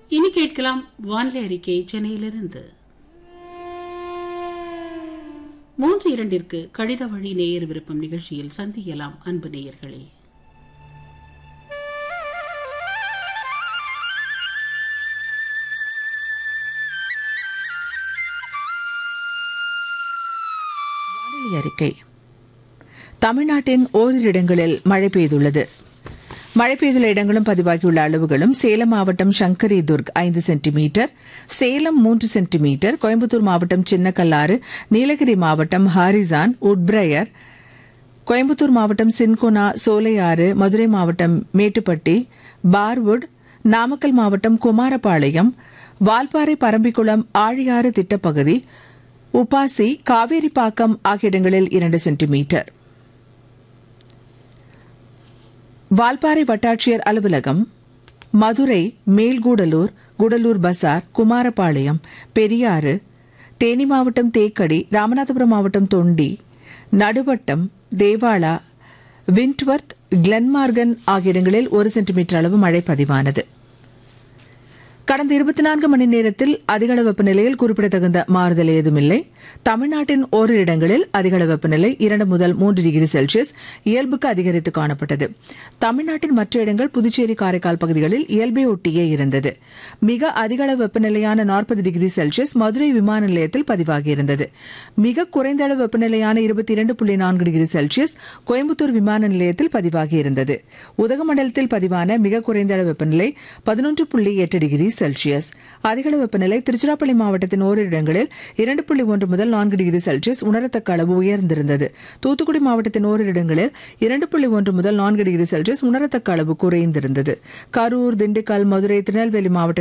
இனி கேட்கலாம் வானிலை அறிக்கை சென்னையிலிருந்து மூன்று இரண்டிற்கு கடித வழி நேயர் விருப்பம் நிகழ்ச்சியில் சந்திக்கலாம் அன்பு நேயர்களே வானிலை அறிக்கை தமிழ்நாட்டின் ஓரிரு இடங்களில் மழை பெய்துள்ளது மழை பெய்துள்ள இடங்களும் பதிவாகியுள்ள அளவுகளும் சேலம் மாவட்டம் சங்கரி துர்க் ஐந்து சென்டிமீட்டர் சேலம் மூன்று சென்டிமீட்டர் கோயம்புத்தூர் மாவட்டம் சின்னக்கல்லாறு நீலகிரி மாவட்டம் ஹாரிசான் உட்பிரயர் கோயம்புத்தூர் மாவட்டம் சின்கோனா சோலையாறு மதுரை மாவட்டம் மேட்டுப்பட்டி பார்வுட் நாமக்கல் மாவட்டம் குமாரபாளையம் வால்பாறை பரம்பிக்குளம் ஆழியாறு திட்டப்பகுதி உப்பாசி காவேரிப்பாக்கம் ஆகிய இடங்களில் இரண்டு சென்டிமீட்டர் வால்பாறை வட்டாட்சியர் அலுவலகம் மதுரை மேல்கூடலூர் கூடலூர் பசார் குமாரபாளையம் பெரியாறு தேனி மாவட்டம் தேக்கடி ராமநாதபுரம் மாவட்டம் தொண்டி நடுவட்டம் தேவாலா விண்ட்வர்த் கிளன்மார்கன் ஆகிய இடங்களில் ஒரு சென்டிமீட்டர் அளவு மழை பதிவானது கடந்த இருபத்தி நான்கு மணி நேரத்தில் அதிகளவு வெப்பநிலையில் குறிப்பிடத்தகுந்த மாறுதல் ஏதுமில்லை தமிழ்நாட்டின் ஓரிரு இடங்களில் அதிகளவு வெப்பநிலை இரண்டு முதல் மூன்று டிகிரி செல்சியஸ் இயல்புக்கு அதிகரித்து காணப்பட்டது தமிழ்நாட்டின் மற்ற இடங்கள் புதுச்சேரி காரைக்கால் பகுதிகளில் இயல்பை ஒட்டியே இருந்தது மிக அதிகளவு வெப்பநிலையான நாற்பது டிகிரி செல்சியஸ் மதுரை விமான நிலையத்தில் பதிவாகியிருந்தது மிக குறைந்த அளவு வெப்பநிலையான இருபத்தி இரண்டு புள்ளி நான்கு டிகிரி செல்சியஸ் கோயம்புத்தூர் விமான நிலையத்தில் பதிவாகியிருந்தது உதகமண்டலத்தில் பதிவான மிக குறைந்த அளவு வெப்பநிலை பதினொன்று புள்ளி எட்டு டிகிரி செல்சியஸ் அதிகளவு வெப்பநிலை திருச்சிராப்பள்ளி மாவட்டத்தின் ஓரிரு இடங்களில் இரண்டு புள்ளி ஒன்று முதல் நான்கு டிகிரி செல்சியஸ் உணரத்தக்க அளவு உயர்ந்திருந்தது தூத்துக்குடி மாவட்டத்தின் ஓரிரு இடங்களில் இரண்டு புள்ளி ஒன்று முதல் நான்கு டிகிரி செல்சியஸ் உணரத்தக்க அளவு குறைந்திருந்தது கரூர் திண்டுக்கல் மதுரை திருநெல்வேலி மாவட்ட